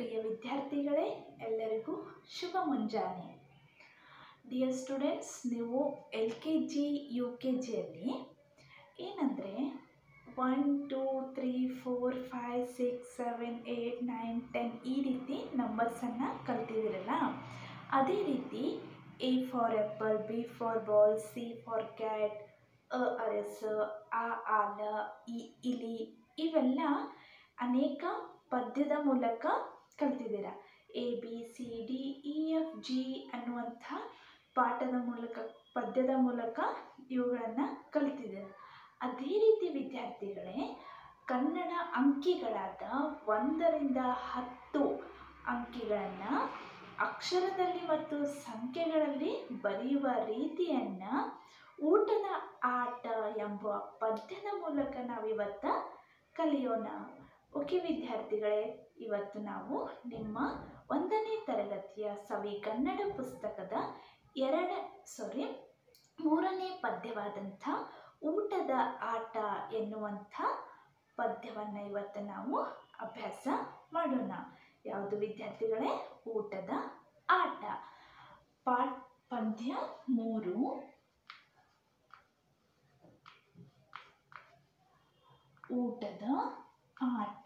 ಪ್ರಿಯ ವಿದ್ಯಾರ್ಥಿಗಳೇ ಎಲ್ಲರಿಗೂ ಶುಭ ಮುಂಜಾನೆ ಡಿಯರ್ ಸ್ಟೂಡೆಂಟ್ಸ್ ನೀವು L K G U K ಜಿಯಲ್ಲಿ ಏನಂದರೆ one two three four five six seven eight nine ten ಈ ರೀತಿ ನಂಬರ್ಸನ್ನು ಕಲ್ತಿದ್ದೀರಲ್ಲ ಅದೇ ರೀತಿ A for apple B for ball C for cat ಅ ಅರಸ ಆ ಆಲ ಇ ಇಲಿ ಇವೆಲ್ಲ ಅನೇಕ ಪದ್ಯದ ಮೂಲಕ ಕಲ್ತಿದ್ದೀರ A B C D E F G ಅನ್ನುವಂಥ ಪಾಠದ ಮೂಲಕ ಪದ್ಯದ ಮೂಲಕ ಇವುಗಳನ್ನು ಕಲಿತಿದ್ದೀರ ಅದೇ ರೀತಿ ವಿದ್ಯಾರ್ಥಿಗಳೇ ಕನ್ನಡ ಅಂಕಿಗಳಾದ ಒಂದರಿಂದ ಹತ್ತು ಅಂಕಿಗಳನ್ನು ಅಕ್ಷರದಲ್ಲಿ ಮತ್ತು ಸಂಖ್ಯೆಗಳಲ್ಲಿ ಬರೆಯುವ ರೀತಿಯನ್ನು ಊಟದ ಆಟ ಎಂಬ ಪದ್ಯದ ಮೂಲಕ ನಾವಿವತ್ತು ಕಲಿಯೋಣ ಓಕೆ ವಿದ್ಯಾರ್ಥಿಗಳೇ ಇವತ್ತು ನಾವು ನಿಮ್ಮ ಒಂದನೇ ತರಗತಿಯ ಸವಿ ಕನ್ನಡ ಪುಸ್ತಕದ ಎರಡ ಸಾರಿ ಮೂರನೇ ಪದ್ಯವಾದಂಥ ಊಟದ ಆಟ ಎನ್ನುವಂಥ ಪದ್ಯವನ್ನು ಇವತ್ತು ನಾವು ಅಭ್ಯಾಸ ಮಾಡೋಣ ಯಾವುದು ವಿದ್ಯಾರ್ಥಿಗಳೇ ಊಟದ ಆಟ ಪಾಠ ಪದ್ಯ ಮೂರು ಊಟದ ಆಟ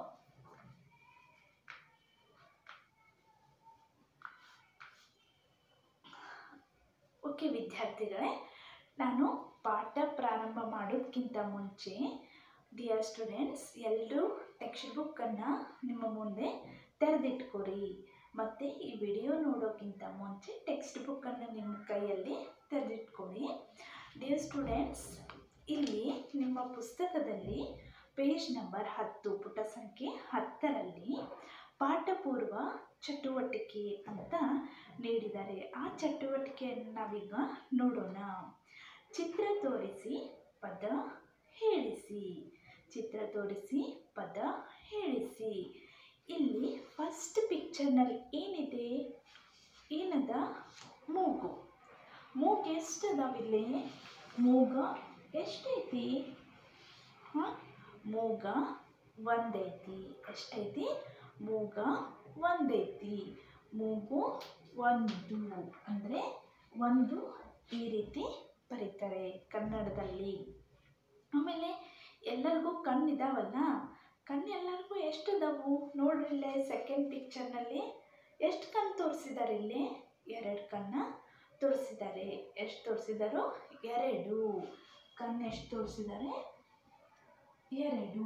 ಓಕೆ ವಿದ್ಯಾರ್ಥಿಗಳೇ ನಾನು ಪಾಠ ಪ್ರಾರಂಭ ಮಾಡೋದಕ್ಕಿಂತ ಮುಂಚೆ ಡಿಯರ್ ಸ್ಟೂಡೆಂಟ್ಸ್ ಎಲ್ಲರೂ ಟೆಕ್ಸ್ಟ್ ಬುಕ್ಕನ್ನು ನಿಮ್ಮ ಮುಂದೆ ತೆರೆದಿಟ್ಕೊರಿ ಮತ್ತು ಈ ವಿಡಿಯೋ ನೋಡೋಕ್ಕಿಂತ ಮುಂಚೆ ಟೆಕ್ಸ್ಟ್ ಬುಕ್ಕನ್ನು ನಿಮ್ಮ ಕೈಯಲ್ಲಿ ತೆರೆದಿಟ್ಕೊಡಿ ಡಿಯರ್ ಸ್ಟೂಡೆಂಟ್ಸ್ ಇಲ್ಲಿ ನಿಮ್ಮ ಪುಸ್ತಕದಲ್ಲಿ ಪೇಜ್ ನಂಬರ್ ಹತ್ತು ಪುಟ ಸಂಖ್ಯೆ ಹತ್ತರಲ್ಲಿ ಪಾಠಪೂರ್ವ ಚಟುವಟಿಕೆ ಅಂತ ನೀಡಿದ್ದಾರೆ ಆ ಚಟುವಟಿಕೆಯನ್ನು ನಾವೀಗ ನೋಡೋಣ ಚಿತ್ರ ತೋರಿಸಿ ಪದ ಹೇಳಿಸಿ ಚಿತ್ರ ತೋರಿಸಿ ಪದ ಹೇಳಿಸಿ ಇಲ್ಲಿ ಫಸ್ಟ್ ಪಿಕ್ಚರ್ನಲ್ಲಿ ಏನಿದೆ ಏನದ ಮೂಗು ಮೂಗು ಎಷ್ಟು ಅದಾವಿಲ್ಲಿ ಮೂಗ ಎಷ್ಟೈತಿ ಹಾಂ ಮೂಗ ಒಂದೈತಿ ಎಷ್ಟೈತಿ ಮೂಗ ಒಂದೈತಿ ಮೂಗು ಒಂದು ಅಂದರೆ ಒಂದು ಈ ರೀತಿ ಬರೀತಾರೆ ಕನ್ನಡದಲ್ಲಿ ಆಮೇಲೆ ಎಲ್ಲರಿಗೂ ಕಣ್ಣಿದಾವಲ್ಲ ಕಣ್ಣು ಎಲ್ಲರಿಗೂ ಎಷ್ಟು ಅದಾವು ನೋಡ್ರಿ ಇಲ್ಲೇ ಸೆಕೆಂಡ್ ಪಿಕ್ಚರ್ನಲ್ಲಿ ಎಷ್ಟು ಕಣ್ಣು ತೋರಿಸಿದ್ದಾರೆ ಇಲ್ಲಿ ಎರಡು ಕಣ್ಣು ತೋರಿಸಿದ್ದಾರೆ ಎಷ್ಟು ತೋರಿಸಿದಾರೋ ಎರಡು ಕಣ್ಣು ಎಷ್ಟು ತೋರಿಸಿದ್ದಾರೆ ಎರಡು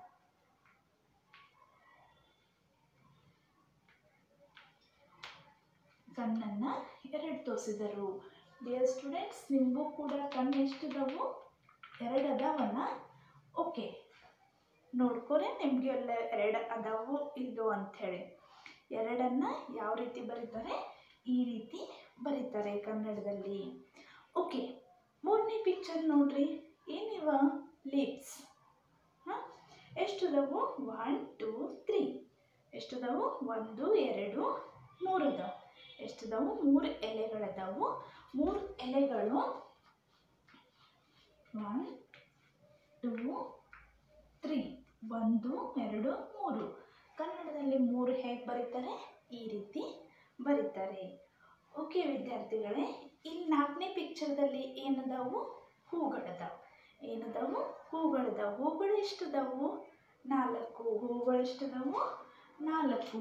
ಕಣ್ಣನ್ನು ಎರಡು ತೋರಿಸಿದರು ಡಿಯರ್ ಸ್ಟೂಡೆಂಟ್ಸ್ ನಿಮಗೂ ಕೂಡ ಕಣ್ಣು ಎಷ್ಟಿದಾವು ಎರಡು ಅದಾವಲ್ಲ ಓಕೆ ನೋಡ್ಕೊರೆ ನಿಮಗೆ ಎಲ್ಲ ಎರಡು ಅದಾವು ಇದು ಅಂಥೇಳಿ ಎರಡನ್ನು ಯಾವ ರೀತಿ ಬರೀತಾರೆ ಈ ರೀತಿ ಬರೀತಾರೆ ಕನ್ನಡದಲ್ಲಿ ಓಕೆ ಮೂರನೇ ಪಿಕ್ಚರ್ ನೋಡ್ರಿ ಏನಿವ ಲಿಪ್ಸ್ ಹಾಂ ಎಷ್ಟದವು ಒನ್ ಟೂ ತ್ರೀ ಎಷ್ಟದವು ಒಂದು ಎರಡು ಮೂರು ಅದಾವು ಎಷ್ಟದಾವು ಮೂರು ಎಲೆಗಳದಾವು ಮೂರು ಎಲೆಗಳು ಒನ್ ಟೂ ತ್ರೀ ಒಂದು ಎರಡು ಮೂರು ಕನ್ನಡದಲ್ಲಿ ಮೂರು ಹೇಗೆ ಬರೀತಾರೆ ಈ ರೀತಿ ಬರೀತಾರೆ ಓಕೆ ವಿದ್ಯಾರ್ಥಿಗಳೇ ಇಲ್ಲಿ ನಾಲ್ಕನೇ ಪಿಕ್ಚರ್ದಲ್ಲಿ ಏನದಾವು ಹೂಗಳದಾವು ಏನದಾವು ಹೂಗಳದಾವು ಹೂಗಳು ಎಷ್ಟದಾವು ನಾಲ್ಕು ಹೂಗಳು ಎಷ್ಟದಾವು ನಾಲ್ಕು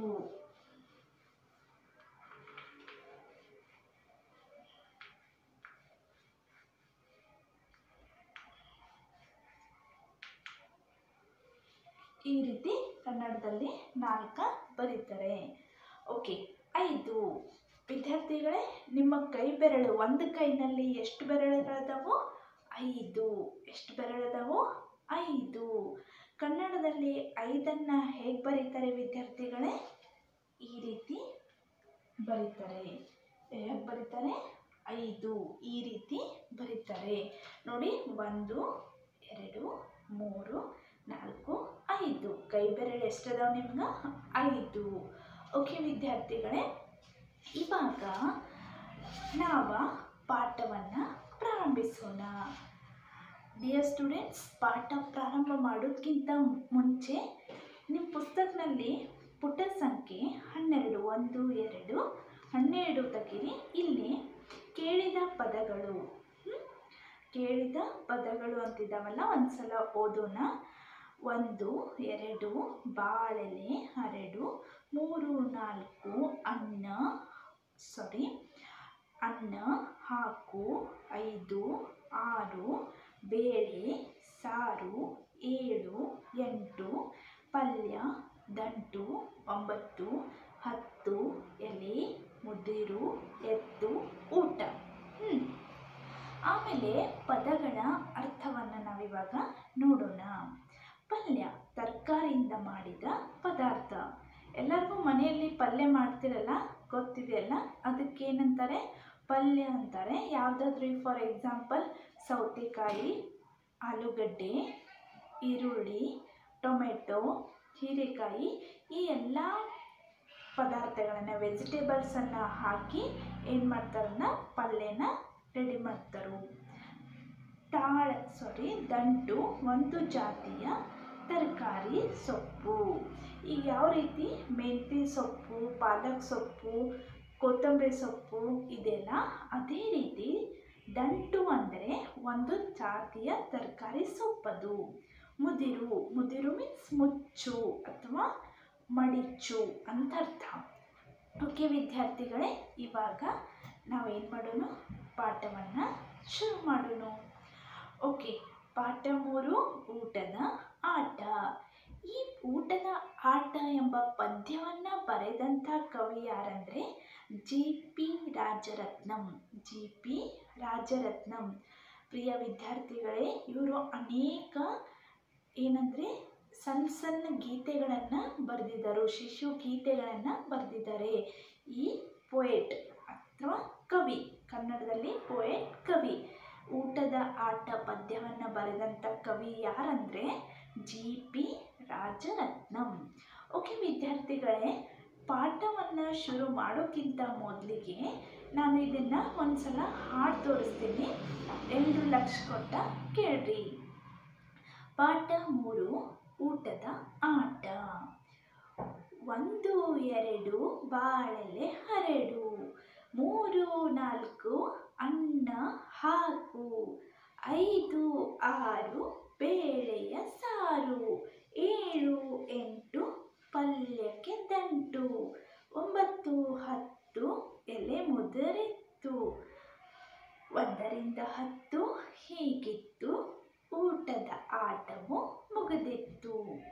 ಈ ರೀತಿ ಕನ್ನಡದಲ್ಲಿ ನಾಲ್ಕ ಬರೀತಾರೆ ಓಕೆ ಐದು ವಿದ್ಯಾರ್ಥಿಗಳೇ ನಿಮ್ಮ ಕೈ ಬೆರಳು ಒಂದು ಕೈನಲ್ಲಿ ಎಷ್ಟು ಬೆರಳುಗಳದಾವು ಐದು ಎಷ್ಟು ಬೆರಳದಾವು ಐದು ಕನ್ನಡದಲ್ಲಿ ಐದನ್ನು ಹೇಗೆ ಬರೀತಾರೆ ವಿದ್ಯಾರ್ಥಿಗಳೇ ಈ ರೀತಿ ಬರೀತಾರೆ ಹೇಗೆ ಬರೀತಾರೆ ಐದು ಈ ರೀತಿ ಬರೀತಾರೆ ನೋಡಿ ಒಂದು ಎರಡು ಮೂರು ನಾಲ್ಕು ಐದು ಕೈ ಬೆರಳು ಎಷ್ಟದಾವ ನಿಮ್ಗೆ ಐದು ಓಕೆ ವಿದ್ಯಾರ್ಥಿಗಳೇ ಇವಾಗ ನಾವು ಪಾಠವನ್ನು ಪ್ರಾರಂಭಿಸೋಣ ಡಿಯರ್ ಸ್ಟೂಡೆಂಟ್ಸ್ ಪಾಠ ಪ್ರಾರಂಭ ಮಾಡೋದಕ್ಕಿಂತ ಮುಂಚೆ ನಿಮ್ಮ ಪುಸ್ತಕದಲ್ಲಿ ಪುಟ ಸಂಖ್ಯೆ ಹನ್ನೆರಡು ಒಂದು ಎರಡು ಹನ್ನೆರಡು ತೆಗೀರಿ ಇಲ್ಲಿ ಕೇಳಿದ ಪದಗಳು ಹ್ಮ್? ಕೇಳಿದ ಪದಗಳು ಅಂತಿದ್ದಾವಲ್ಲ ಒಂದ್ಸಲ ಓದೋಣ ಒಂದು ಎರಡು ಬಾಳೆಲೆ ಹರಡು ಮೂರು ನಾಲ್ಕು ಅನ್ನ ಸಾರಿ ಅನ್ನ ಹಾಕು ಐದು ಆರು ಬೇಳೆ ಸಾರು ಏಳು ಎಂಟು ಪಲ್ಯ ದಂಟು ಒಂಬತ್ತು ಹತ್ತು ಎಲೆ ಮುದಿರು ಎತ್ತು ಊಟ ಹ್ಞೂ ಆಮೇಲೆ ಪದಗಳ ಅರ್ಥವನ್ನು ನಾವಿವಾಗ ನೋಡೋಣ ಪಲ್ಯ ತರಕಾರಿಯಿಂದ ಮಾಡಿದ ಪದಾರ್ಥ ಎಲ್ಲರಿಗೂ ಮನೆಯಲ್ಲಿ ಪಲ್ಯ ಮಾಡ್ತಿರಲ್ಲ ಗೊತ್ತಿದೆಯಲ್ಲ ಅದಕ್ಕೇನಂತಾರೆ ಪಲ್ಯ ಅಂತಾರೆ ಯಾವುದಾದ್ರೂ ಫಾರ್ ಎಕ್ಸಾಂಪಲ್ ಸೌತೆಕಾಯಿ ಆಲೂಗಡ್ಡೆ ಈರುಳ್ಳಿ ಟೊಮೆಟೊ ಹೀರೆಕಾಯಿ ಈ ಎಲ್ಲ ಪದಾರ್ಥಗಳನ್ನು ವೆಜಿಟೇಬಲ್ಸನ್ನು ಹಾಕಿ ಏನು ಮಾಡ್ತಾರನ್ನ ಪಲ್ಯನ ರೆಡಿ ಮಾಡ್ತಾರೆ ತಾಳ ಸಾರಿ ದಂಟು ಒಂದು ಜಾತಿಯ ತರಕಾರಿ ಸೊಪ್ಪು ಈಗ ಯಾವ ರೀತಿ ಮೆಂತ್ಯ ಸೊಪ್ಪು ಪಾಲಕ್ ಸೊಪ್ಪು ಕೊತ್ತಂಬರಿ ಸೊಪ್ಪು ಇದೆಲ್ಲ ಅದೇ ರೀತಿ ದಂಟು ಅಂದರೆ ಒಂದು ಜಾತಿಯ ತರಕಾರಿ ಸೊಪ್ಪದು ಮುದಿರು ಮುದಿರು ಮೀನ್ಸ್ ಮುಚ್ಚು ಅಥವಾ ಮಡಿಚು ಅಂತ ಅರ್ಥ ಓಕೆ ವಿದ್ಯಾರ್ಥಿಗಳೇ ಇವಾಗ ನಾವೇನು ಮಾಡೋಣ ಪಾಠವನ್ನು ಶುರು ಮಾಡೋಣ ಓಕೆ ಪಾಠ ಮೂರು ಊಟದ ಆಟ ಈ ಊಟದ ಆಟ ಎಂಬ ಪದ್ಯವನ್ನು ಬರೆದಂಥ ಕವಿ ಯಾರಂದರೆ G P Rajaratnam G P Rajaratnam ಪ್ರಿಯ ವಿದ್ಯಾರ್ಥಿಗಳೇ ಇವರು ಅನೇಕ ಏನಂದರೆ ಸಣ್ಣ ಸಣ್ಣ ಗೀತೆಗಳನ್ನು ಬರೆದಿದ್ದರು ಶಿಶು ಗೀತೆಗಳನ್ನು ಬರೆದಿದ್ದಾರೆ ಈ ಪೊಯೆಟ್ ಅಥವಾ ಕವಿ ಕನ್ನಡದಲ್ಲಿ ಪೊಯೆಟ್ ಕವಿ ಊಟದ ಆಟ ಪದ್ಯವನ್ನು ಬರೆದಂಥ ಕವಿ ಯಾರಂದರೆ ಜಿ ಪಿ ರಾಜರತ್ನಂ ಓಕೆ ವಿದ್ಯಾರ್ಥಿಗಳೇ ಪಾಠವನ್ನು ಶುರು ಮಾಡೋಕ್ಕಿಂತ ಮೊದಲಿಗೆ ನಾನು ಇದನ್ನು ಒಂದ್ಸಲ ಹಾಡು ತೋರಿಸ್ತೀನಿ ಎಲ್ಲರೂ ಲಕ್ಷ ಕೊಟ್ಟ ಕೇಳ್ರಿ ಪಾಠ ಮೂರು ಊಟದ ಆಟ ಒಂದು ಎರಡು ಬಾಳೆಲೆ ಹರಡು ಮೂರು ನಾಲ್ಕು ಅನ್ನ ಹಾಕು ಐದು ಆರು ಬೇಳೆಯ ಸಾರು ಏಳು ಎಂಟು ಪಲ್ಯಕ್ಕೆ ದಂಟು ಒಂಬತ್ತು ಹತ್ತು ಎಲೆ ಮುದರಿತ್ತು ಒಂದರಿಂದ ಹತ್ತು ಹೀಗಿತ್ತು ಊಟದ ಆಟವು ಮುಗಿದಿತ್ತು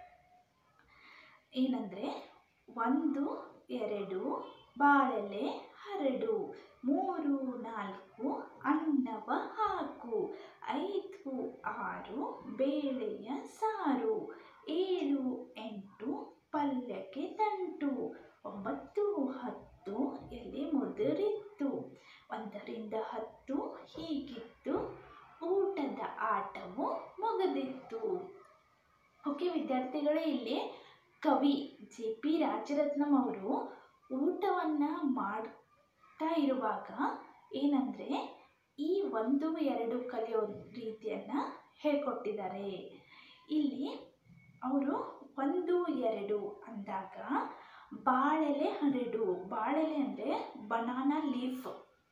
ಏನಂದರೆ ಒಂದು ಎರಡು ಬಾಳೆಲೆ ಹರಡು ಮೂರು ನಾಲ್ಕು ಅನ್ನವ ಹಾಕು ಐದು ಆರು ಬೇಳೆಯ ಸಾರು ಏಳು ಎಂಟು ಪಲ್ಯಕ್ಕೆ ದಂಟು ಒಂಬತ್ತು ಹತ್ತು ಎಲೆ ಮುದುರಿತ್ತು ಒಂದರಿಂದ ಹತ್ತು ಹೀಗಿತ್ತು ಊಟದ ಆಟವು ಮುಗಿದಿತ್ತು ಓಕೆ ವಿದ್ಯಾರ್ಥಿಗಳೇ ಇಲ್ಲಿ ಕವಿ ಜೆ ಪಿ ರಾಜರತ್ನಂ ಅವರು ಊಟವನ್ನು ಮಾಡ್ತಾ ಇರುವಾಗ ಏನಂದರೆ ಈ ಒಂದು ಎರಡು ಕಲಿಯೋ ರೀತಿಯನ್ನು ಹೇಳ್ಕೊಟ್ಟಿದ್ದಾರೆ ಇಲ್ಲಿ ಅವರು ಒಂದು ಎರಡು ಅಂದಾಗ ಬಾಳೆಲೆ ಹರಡು ಬಾಳೆಲೆ ಅಂದರೆ ಬನಾನಾ ಲೀಫ್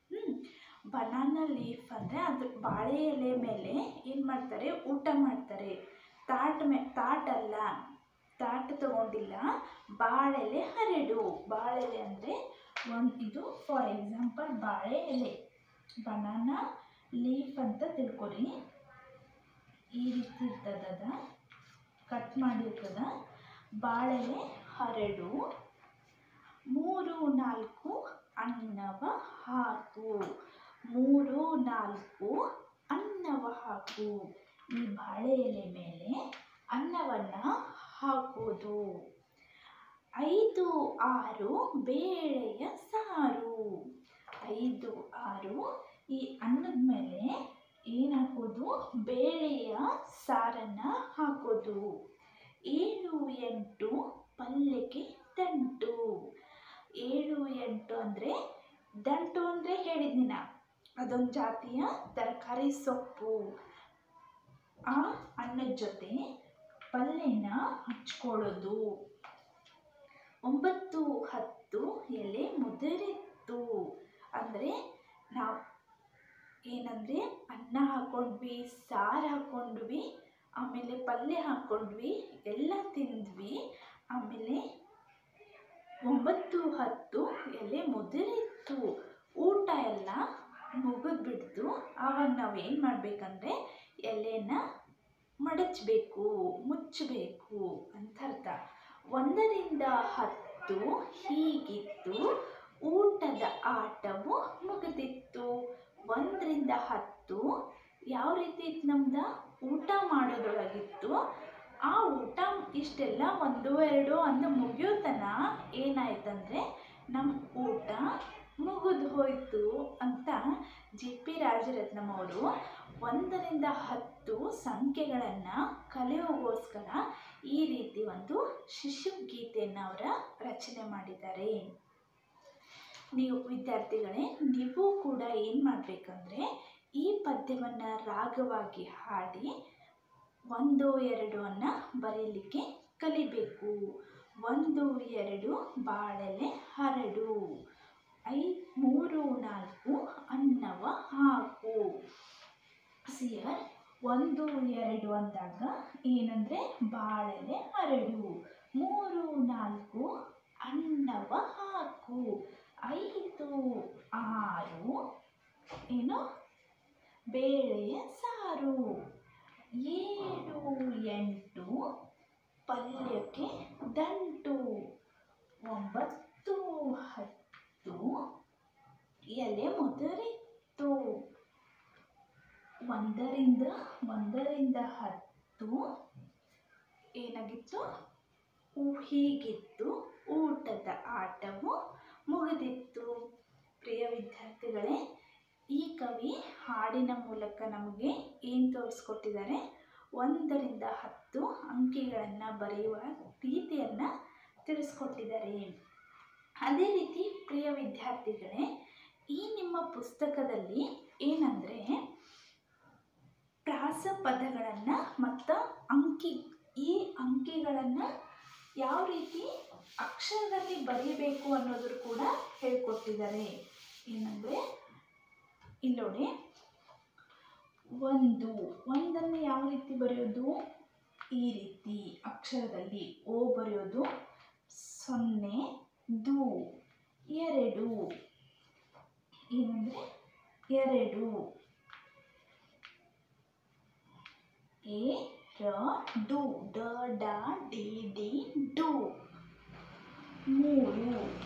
ಬನಾನಾ ಲೀಫ್ ಅಂದರೆ ಅದ್ರ ಬಾಳೆ ಎಲೆ ಮೇಲೆ ಏನು ಮಾಡ್ತಾರೆ ಊಟ ಮಾಡ್ತಾರೆ ತಾಟ್ ಮೇ ತಾಟಲ್ಲ ತಾಟ್ ತಗೊಂಡಿಲ್ಲ ಬಾಳೆಲೆ ಹರಡು ಬಾಳೆಲೆ ಅಂದರೆ ಒಂದು ಇದು ಫಾರ್ ಎಕ್ಸಾಂಪಲ್ ಬಾಳೆ ಎಲೆ ಬನಾನಾ ಲೀಫ್ ಅಂತ ತಿಳ್ಕೊರಿ ಈ ರೀತಿ ಇರ್ತದದ ಕಟ್ ಮಾಡಿರ್ತದ ಬಾಳೆಲೆ ಹರಡು ಮೂರು ನಾಲ್ಕು ಅನ್ನವ ಹಾಕು ಮೂರು ನಾಲ್ಕು ಅನ್ನವ ಹಾಕು ಈ ಬಾಳೆ ಎಲೆ ಮೇಲೆ ಅನ್ನವನ್ನು ಹಾಕೋದು ಐದು ಆರು ಬೇಳೆಯ ಸಾರು ಐದು ಆರು ಈ ಅನ್ನದ ಮೇಲೆ ಏನು ಹಾಕೋದು ಬೇಳೆಯ ಸಾರನ್ನು ಹಾಕೋದು ಏಳು ಎಂಟು ಪಲ್ಯಕ್ಕೆ ದಂಟು ಏಳು ಎಂಟು ಅಂದರೆ ದಂಟು ಅಂದರೆ ಹೇಳಿದ್ನಿನ ಅದೊಂದು ಜಾತಿಯ ತರಕಾರಿ ಸೊಪ್ಪು ಆ ಅನ್ನದ ಜೊತೆ ಪಲ್ಯನ ಹಚ್ಕೊಳ್ಳೋದು ಒಂಬತ್ತು ಹತ್ತು ಎಲೆ ಮುದುರಿತ್ತು ಅಂದರೆ ನಾವು ಏನಂದರೆ ಅನ್ನ ಹಾಕ್ಕೊಂಡ್ವಿ ಸಾರು ಹಾಕ್ಕೊಂಡ್ವಿ ಆಮೇಲೆ ಪಲ್ಯ ಹಾಕ್ಕೊಂಡ್ವಿ ಎಲ್ಲ ತಿಂದ್ವಿ ಆಮೇಲೆ ಒಂಬತ್ತು ಹತ್ತು ಎಲೆ ಮುದುರಿತ್ತು ಊಟ ಎಲ್ಲ ಮುಗಿದ್ಬಿಡ್ತು ಆವಾಗ ನಾವು ಏನು ಮಾಡಬೇಕಂದ್ರೆ ಎಲೆನ ಮಡಚಬೇಕು ಮುಚ್ಚಬೇಕು ಅಂತ ಅರ್ಥ ಒಂದರಿಂದ ಹತ್ತು ಹೀಗಿತ್ತು ಊಟದ ಆಟವು ಮುಗಿದಿತ್ತು ಒಂದರಿಂದ ಹತ್ತು ಯಾವ ರೀತಿ ಇತ್ತು ನಮ್ದು ಊಟ ಮಾಡೋದ್ರೊಳಗಿತ್ತು ಆ ಊಟ ಇಷ್ಟೆಲ್ಲ ಒಂದು ಎರಡು ಅಂದು ಮುಗಿಯೋ ತನ ಏನಾಯ್ತಂದರೆ ನಮ್ಮ ಊಟ ಮುಗಿದು ಹೋಯಿತು ಅಂತ ಜಿ ಪಿ ರಾಜರತ್ನಂ ಅವರು ಒಂದರಿಂದ ಹತ್ತು ಸಂಖ್ಯೆಗಳನ್ನು ಕಲಿಯೋಗೋಸ್ಕರ ಈ ರೀತಿ ಒಂದು ಶಿಶು ಗೀತೆಯನ್ನು ಅವರ ರಚನೆ ಮಾಡಿದ್ದಾರೆ ನೀವು ವಿದ್ಯಾರ್ಥಿಗಳೇ ನೀವು ಕೂಡ ಏನು ಮಾಡಬೇಕಂದ್ರೆ ಈ ಪದ್ಯವನ್ನು ರಾಗವಾಗಿ ಹಾಡಿ ಒಂದು ಎರಡು ಅನ್ನ ಬರೀಲಿಕ್ಕೆ ಕಲಿಬೇಕು ಒಂದು ಎರಡು ಬಾಳೆಲೆ ಹರಡು ಐ ಮೂರು ನಾಲ್ಕು ಅನ್ನವ ಹಾಕು ಸಿಯರ್ ಒಂದು ಎರಡು ಅಂದಾಗ ಏನಂದರೆ ಬಾಳೆಲೆ ಹರಡು ಮೂರು ನಾಲ್ಕು ಅನ್ನವ ಹಾಕು ಐದು ಆರು ಏನು ಬೇಳೆಯ ಸಾರು ಏಳು ಎಂಟು ಪಲ್ಯಕ್ಕೆ ದಂಟು ಒಂಬತ್ತು ಹತ್ತು ಎಲೆ ಮುದುರಿತ್ತು ಒಂದರಿಂದ ಒಂದರಿಂದ ಹತ್ತು ಏನಾಗಿತ್ತು ಊ- ಹೀಗಿತ್ತು ಊಟದ ಆಟವು ಮುಗಿದಿತ್ತು ಪ್ರಿಯ ವಿದ್ಯಾರ್ಥಿಗಳೇ ಈ ಕವಿ ಹಾಡಿನ ಮೂಲಕ ನಮಗೆ ಏನು ತೋರಿಸ್ಕೊಟ್ಟಿದ್ದಾರೆ ಒಂದರಿಂದ ಹತ್ತು ಅಂಕಿಗಳನ್ನು ಬರೆಯುವ ರೀತಿಯನ್ನು ತಿಳಿಸ್ಕೊಟ್ಟಿದ್ದಾರೆ ಅದೇ ರೀತಿ ಪ್ರಿಯ ವಿದ್ಯಾರ್ಥಿಗಳೇ ಈ ನಿಮ್ಮ ಪುಸ್ತಕದಲ್ಲಿ ಏನಂದರೆ ಪ್ರಾಸ ಪದಗಳನ್ನು ಮತ್ತು ಅಂಕಿ ಈ ಅಂಕಿಗಳನ್ನು ಯಾವ ರೀತಿ ಅಕ್ಷರದಲ್ಲಿ ಬರೀಬೇಕು ಅನ್ನೋದ್ರ ಕೂಡ ಹೇಳ್ಕೊಟ್ಟಿದ್ದಾರೆ ಏನಂದರೆ ಇಲ್ಲೋಡಿ ಒಂದು ಒಂದನ್ನು ಯಾವ ರೀತಿ ಬರೆಯೋದು ಈ ರೀತಿ ಅಕ್ಷರದಲ್ಲಿ ಓ ಬರೆಯೋದು ಸೊನ್ನೆ ದು ಎರಡು ಏನಂದರೆ ಎರಡು ಎ ರ ಡು ಡ ಡ ಡಿ ಡಿ ಡು ಮೂರು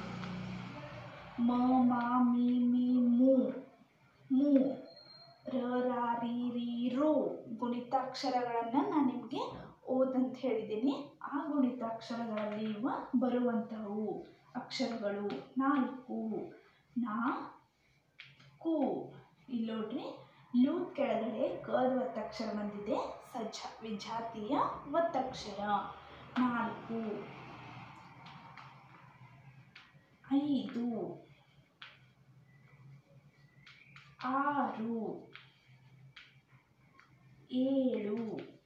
ಮ ಮ ಮಿ ಮಿ ಮು ಮು ರ ರ ರಿ ರಿ ರು ಗುಣಿತಾಕ್ಷರಗಳನ್ನು ನಾನು ನಿಮಗೆ ಓದಂತ ಹೇಳಿದ್ದೀನಿ ಆ ಗುಣಿತಾಕ್ಷರಗಳಲ್ಲಿ ಇವ ಬರುವಂಥವು ಅಕ್ಷರಗಳು ನಾಲ್ಕು ನಾ ಕು ಇಲ್ಲಿ ನೋಡ್ರಿ ಲು ಕೆಳಗಡೆ ಕದ ಒತ್ತಕ್ಷರ ಬಂದಿದೆ ಸಜ್ಜ ವಿಜಾತಿಯ ಒತ್ತಕ್ಷರ ನಾಲ್ಕು ಐದು ಆರು ಏಳು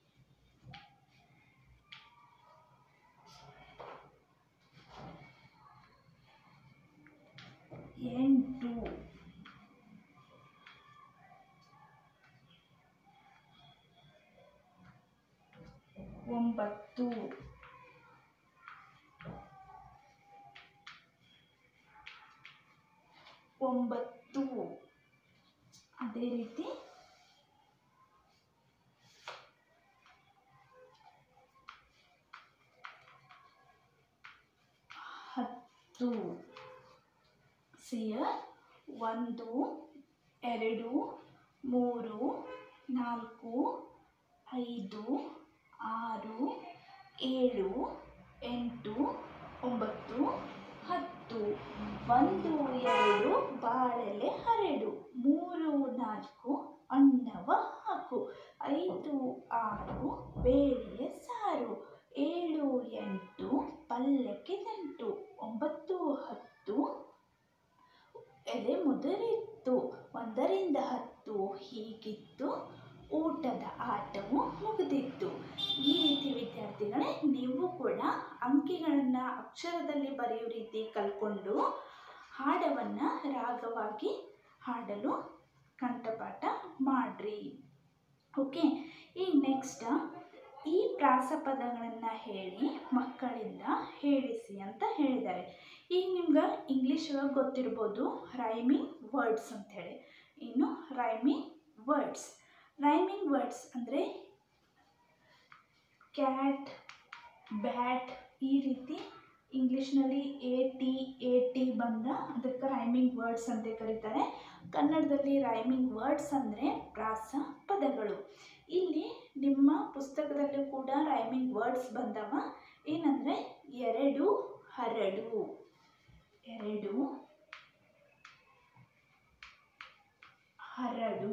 ಎಂಟು ಒಂಬತ್ತು ಒಂಬತ್ತು ಅದೇ ರೀತಿ ಹತ್ತು ಸಿಯ ಒಂದು ಎರಡು ಮೂರು ನಾಲ್ಕು ಐದು ಆರು ಏಳು ಎಂಟು ಒಂಬತ್ತು ಹತ್ತು ಒಂದು ಎರಡು ಬಾಳೆಲೆ ಹರಡು ಮೂರು ನಾಲ್ಕು ಅನ್ನವ ಹಾಕು ಐದು ಆರು ಬೇಳೆಯ ಸಾರು ಏಳು ಎಂಟು ಪಲ್ಯಕ್ಕೆ ದಂಟು ಒಂಬತ್ತು ಹತ್ತು ಎಲೆ ಮುದುರಿತ್ತು ಒಂದರಿಂದ ಹತ್ತು ಹೀಗಿತ್ತು ಊಟದ ಆಟವು ಮುಗಿದಿತ್ತು ಈ ರೀತಿ ವಿದ್ಯಾರ್ಥಿಗಳೇ ನೀವು ಕೂಡ ಅಂಕಿಗಳ ಪ್ರಶ್ನೆಗಳನ್ನು ಅಕ್ಷರದಲ್ಲಿ ಬರೆಯೋ ರೀತಿ ಕಲ್ಕೊಂಡು ಹಾಡವನ್ನು ರಾಗವಾಗಿ ಹಾಡಲು ಕಂಠಪಾಠ ಮಾಡ್ರಿ ಓಕೆ ಈಗ ನೆಕ್ಸ್ಟ್ ಈ ಪ್ರಾಸಪದಗಳನ್ನು ಹೇಳಿ ಮಕ್ಕಳಿಂದ ಹೇಳಿಸಿ ಅಂತ ಹೇಳಿದ್ದಾರೆ ಈಗ ನಿಮ್ಗೆ ಇಂಗ್ಲೀಷ್ ಒಳಗೆ ಗೊತ್ತಿರ್ಬೋದು ರೈಮಿಂಗ್ ವರ್ಡ್ಸ್ ಅಂಥೇಳಿ ಇನ್ನು ರೈಮಿಂಗ್ ವರ್ಡ್ಸ್ ರೈಮಿಂಗ್ ವರ್ಡ್ಸ್ ಅಂದರೆ ಕ್ಯಾಟ್ ಬ್ಯಾಟ್ ಈ ರೀತಿ ಇಂಗ್ಲೀಷ್ನಲ್ಲಿ ಎ ಟಿ ಎ ಟಿ ಬಂದ ಅದಕ್ಕೆ ರೈಮಿಂಗ್ ವರ್ಡ್ಸ್ ಅಂತ ಕರೀತಾರೆ ಕನ್ನಡದಲ್ಲಿ ರೈಮಿಂಗ್ ವರ್ಡ್ಸ್ ಅಂದರೆ ಪ್ರಾಸ ಪದಗಳು ಇಲ್ಲಿ ನಿಮ್ಮ ಪುಸ್ತಕದಲ್ಲೂ ಕೂಡ ರೈಮಿಂಗ್ ವರ್ಡ್ಸ್ ಬಂದವ ಏನಂದರೆ ಎರಡು ಹರಡು ಎರಡು ಹರಡು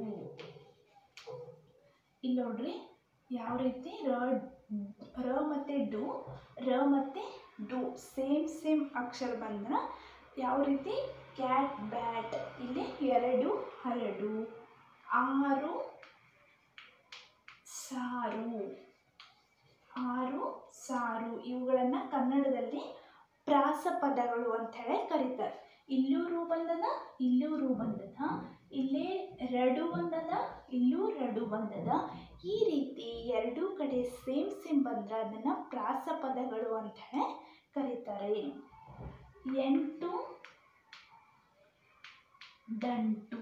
ಇಲ್ಲಿ ನೋಡ್ರಿ ಯಾವ ರೀತಿ ರ ರ ಮತ್ತು ಡು ರ ಮತ್ತು ಡು ಸೇಮ್ ಸೇಮ್ ಅಕ್ಷರ ಬಂದ್ರೆ ಯಾವ ರೀತಿ ಕ್ಯಾಟ್ ಬ್ಯಾಟ್ ಇಲ್ಲಿ ಎರಡು ಹರಡು ಆರು ಸಾರು ಆರು ಸಾರು ಇವುಗಳನ್ನು ಕನ್ನಡದಲ್ಲಿ ಪ್ರಾಸಪದಗಳು ಅಂಥೇಳಿ ಕರೀತಾರೆ ಇಲ್ಲೂ ರು ಬಂದದ ಇಲ್ಲೂ ರು ಬಂದದ ಇಲ್ಲೇ ರಡು ಬಂದದ ಇಲ್ಲೂ ರಡು ಬಂದದ ಈ ರೀತಿ ಎರಡೂ ಕಡೆ ಸೇಮ್ ಸೇಮ್ ಬಂದ್ರೆ ಅದನ್ನು ಪ್ರಾಸಪದಗಳು ಅಂಥೇಳಿ ಕರೀತಾರೆ ಎಂಟು ದಂಟು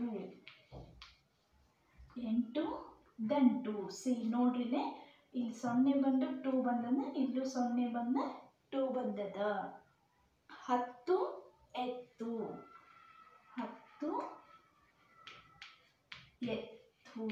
ಎಂಟು ದಂಟು ಸಿ ನೋಡ್ರಿಲೆ ಇಲ್ಲಿ ಸೊನ್ನೆ ಬಂದು ಟೂ ಬಂದದ ಇಲ್ಲೂ ಸೊನ್ನೆ ಬಂದ ಟೂ ಬಂದದ ಹತ್ತು ಎತ್ತು ಹತ್ತು ಎತ್ತು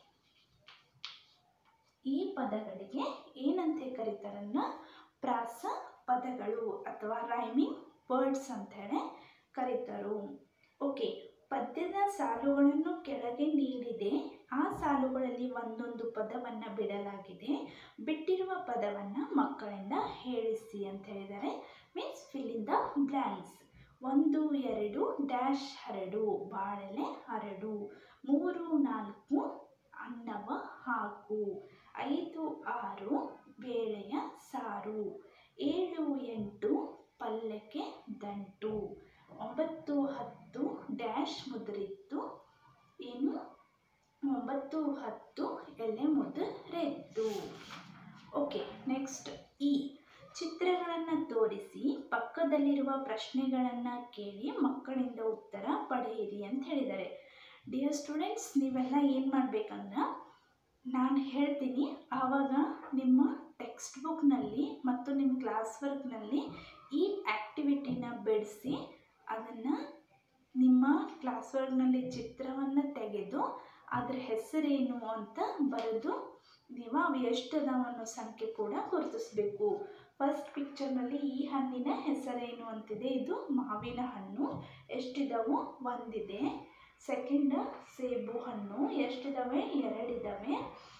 ಈ ಪದಗಳಿಗೆ ಏನಂತ ಕರೀತಾರನ್ನ ಪ್ರಾಸ ಪದಗಳು ಅಥವಾ ರೈಮಿಂಗ್ ವರ್ಡ್ಸ್ ಅಂಥೇಳಿ ಕರೀತಾರು ಓಕೆ ಪದ್ಯದ ಸಾಲುಗಳನ್ನು ಕೆಳಗೆ ನೀಡಿದೆ ಆ ಸಾಲುಗಳಲ್ಲಿ ಒಂದೊಂದು ಪದವನ್ನು ಬಿಡಲಾಗಿದೆ ಬಿಟ್ಟಿರುವ ಪದವನ್ನು ಮಕ್ಕಳಿಂದ ಹೇಳಿಸಿ ಅಂತ ಹೇಳಿದ್ದಾರೆ means fill in the blanks ಒಂದು ಎರಡು ಡ್ಯಾಶ್ ಹರಡು ಬಾಳೆಲೆ ಹರಡು ಮೂರು ನಾಲ್ಕು ಅನ್ನವ ಹಾಕು ಐದು ಆರು ಬೇಳೆಯ ಸಾರು ಏಳು ಎಂಟು ಪಲ್ಯಕ್ಕೆ ದಂಟು ಒಂಬತ್ತು ಹತ್ತು ಡ್ಯಾಶ್ ಮುದುರಿತ್ತು ಇನ್ನು ಒಂಬತ್ತು ಹತ್ತು ಎಲೆ ಮುದುರೆತ್ತು ಓಕೆ ನೆಕ್ಸ್ಟ್ ಈ ಚಿತ್ರಗಳನ್ನು ತೋರಿಸಿ ಪಕ್ಕದಲ್ಲಿರುವ ಪ್ರಶ್ನೆಗಳನ್ನು ಕೇಳಿ ಮಕ್ಕಳಿಂದ ಉತ್ತರ ಪಡೆಯಿರಿ ಅಂತ ಹೇಳಿದ್ದಾರೆ ಡಿಯರ್ ಸ್ಟೂಡೆಂಟ್ಸ್ ನೀವೆಲ್ಲ ಏನು ಮಾಡಬೇಕಂದ್ರೆ ನಾನು ಹೇಳ್ತೀನಿ ಆವಾಗ ನಿಮ್ಮ ಟೆಕ್ಸ್ಟ್ ಬುಕ್ನಲ್ಲಿ ಮತ್ತು ನಿಮ್ಮ ಕ್ಲಾಸ್ ವರ್ಕ್ನಲ್ಲಿ ಈ ಆ್ಯಕ್ಟಿವಿಟಿನ ಬಿಡಿಸಿ ಅದನ್ನು ನಿಮ್ಮ ಕ್ಲಾಸ್ ವರ್ಕ್ನಲ್ಲಿ ಚಿತ್ರವನ್ನು ತೆಗೆದು ಅದ್ರ ಹೆಸರೇನು ಅಂತ ಬರೆದು ನೀವು ಅವು ಎಷ್ಟು ಅದಾವ ಅನ್ನೋ ಸಂಖ್ಯೆ ಕೂಡ ಗುರುತಿಸ್ಬೇಕು ಫಸ್ಟ್ ಪಿಕ್ಚರ್ನಲ್ಲಿ ಈ ಹಣ್ಣಿನ ಹೆಸರೇನು ಅಂತಿದೆ ಇದು ಮಾವಿನ ಹಣ್ಣು ಎಷ್ಟಿದಾವು ಒಂದಿದೆ ಸೆಕೆಂಡ್ ಸೇಬು ಹಣ್ಣು ಎಷ್ಟಿದಾವೆ ಎರಡಿದ್ದಾವೆ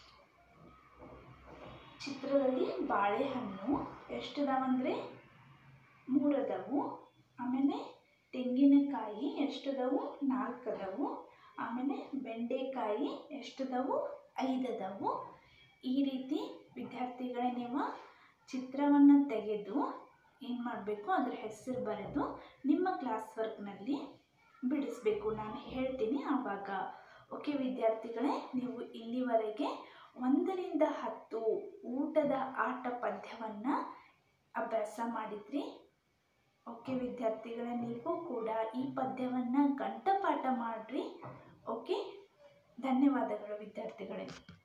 ಚಿತ್ರದಲ್ಲಿ ಬಾಳೆಹಣ್ಣು ಎಷ್ಟಿದಾವಂದರೆ ಮೂರದವು ಆಮೇಲೆ ತೆಂಗಿನಕಾಯಿ ಎಷ್ಟದವು ನಾಲ್ಕದವು ಆಮೇಲೆ ಬೆಂಡೆಕಾಯಿ ಎಷ್ಟದವು ಐದದವು ಈ ರೀತಿ ವಿದ್ಯಾರ್ಥಿಗಳೇ ನೀವು ಚಿತ್ರವನ್ನು ತೆಗೆದು ಏನು ಮಾಡಬೇಕು ಅದ್ರ ಹೆಸರು ಬರೆದು ನಿಮ್ಮ ಕ್ಲಾಸ್ ವರ್ಕ್ನಲ್ಲಿ ಬಿಡಿಸ್ಬೇಕು ನಾನು ಹೇಳ್ತೀನಿ ಆವಾಗ ಓಕೆ ವಿದ್ಯಾರ್ಥಿಗಳೇ ನೀವು ಇಲ್ಲಿವರೆಗೆ ಒಂದರಿಂದ ಹತ್ತು ಊಟದ ಆಟ ಪದ್ಯವನ್ನು ಅಭ್ಯಾಸ ಮಾಡಿದ್ರಿ ಓಕೆ ವಿದ್ಯಾರ್ಥಿಗಳೇ ನೀವು ಕೂಡ ಈ ಪದ್ಯವನ್ನು ಕಂಠಪಾಠ ಮಾಡಿರಿ ಓಕೆ ಧನ್ಯವಾದಗಳು ವಿದ್ಯಾರ್ಥಿಗಳೇ